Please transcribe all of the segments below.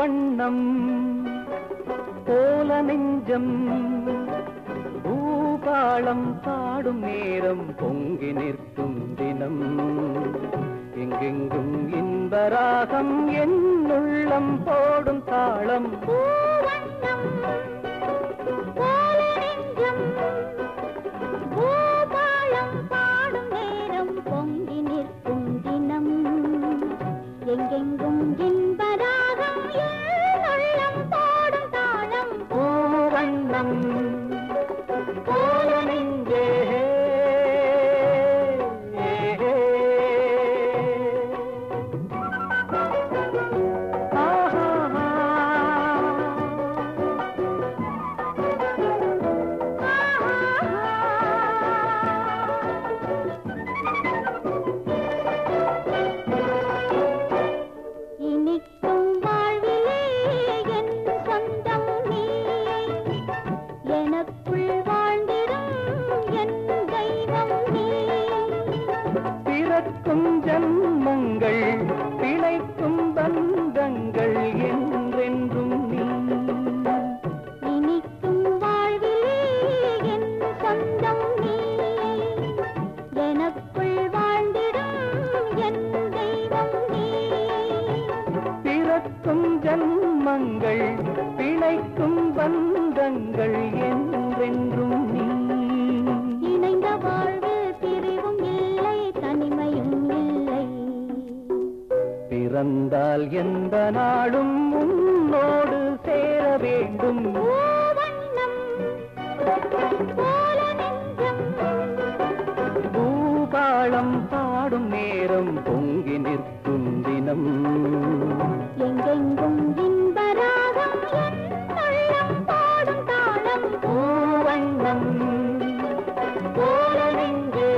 பூவண்ணம் போல நெஞ்சம் பூபாளம் பாடும் நேரம் பொங்கி நிற்கும் தினம் எங்கெங்கும் இன்பராகம் என் உள்ளம் போடும் தாளம் பூவண்ணம் போல நெஞ்சம் பூபாளம் பாடும் நேரம் பொங்கி நிற்கும் தினம் எங்கெங்கும் இன்பராகம் என் உள்ளம் போடும் தாளம் பூவண்ணம் போல நெஞ்சே இனிக்கும் வாழ்விலே என் சொந்தம் நீ எனக்குள் வாழ்ந்திடும் என் தெய்வம் நீ பிறக்கும் ஜன்மங்கள் பிழைக்கும் பந்தங்கள் என்றென்றும் நீ இனிக்கும் வாழ்விலே என் சொந்தம் நீ எனக்குள் வாழ்ந்திடும் என் தெய்வம் நீ பிறக்கும் ஜன்மங்கள் பிழைக்கும் பந்தங்கள் என்றென்றும் நீ இணைந்த வாழ்வில் பிரிவும் இல்லை தனிமையும் இல்லை பிறந்தால் எந்த நாளும் உன்னோடு சேர வேண்டும் பூவண்ணம் போல நெஞ்சம் பூபாளம் பாடும் நேரம் பொங்கி நிற்கும் தினம் எங்கெங்கும் இன்பராகம் என் உள்ளம் பாடும் தாளம் பூவண்ணம் போல நெஞ்சே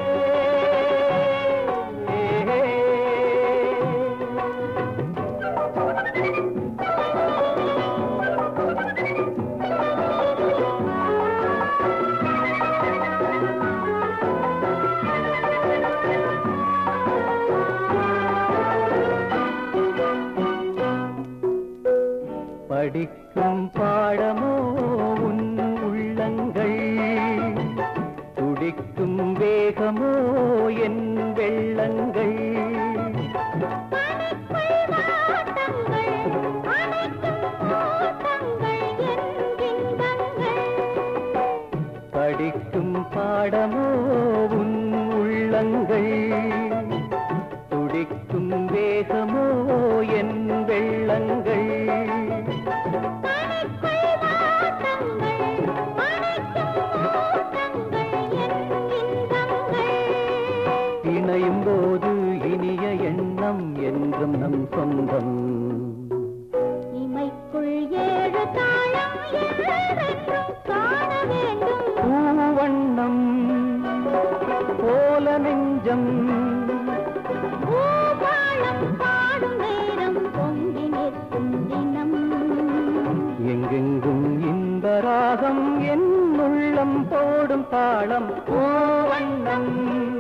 படிக்கும் பாடமோ உன் உள்ளங்கள் துடிக்கும் வேகமோ என் வெள்ளங்கள் பனிக்குள் வாட்டங்கள் அனைத்தும் ஓட்டங்கள் என் இன்பங்கள் படிக்கும் பாடமோ உன் உள்ளங்கள் துடிக்கும் வேகமோ என் வெள்ளங்கள் பனிக்குள் வாட்டங்கள் அனைத்தும் ஓட்டங்கள் என் இன்பங்கள் இணையும் போது இனிய எண்ணம் என்றும் நம் சொந்தம் இமைக்குள் ஏழு தாளம் என்றென்றும் காண வேண்டும் பூவண்ணம் போல நெஞ்சம் பூபாளம் பாடும் நேரம் பொங்கி நிற்கும் தினம் எங்கெங்கும் இன்பராகம் என் உள்ளம் போடும் தாளம் பூவண்ணம்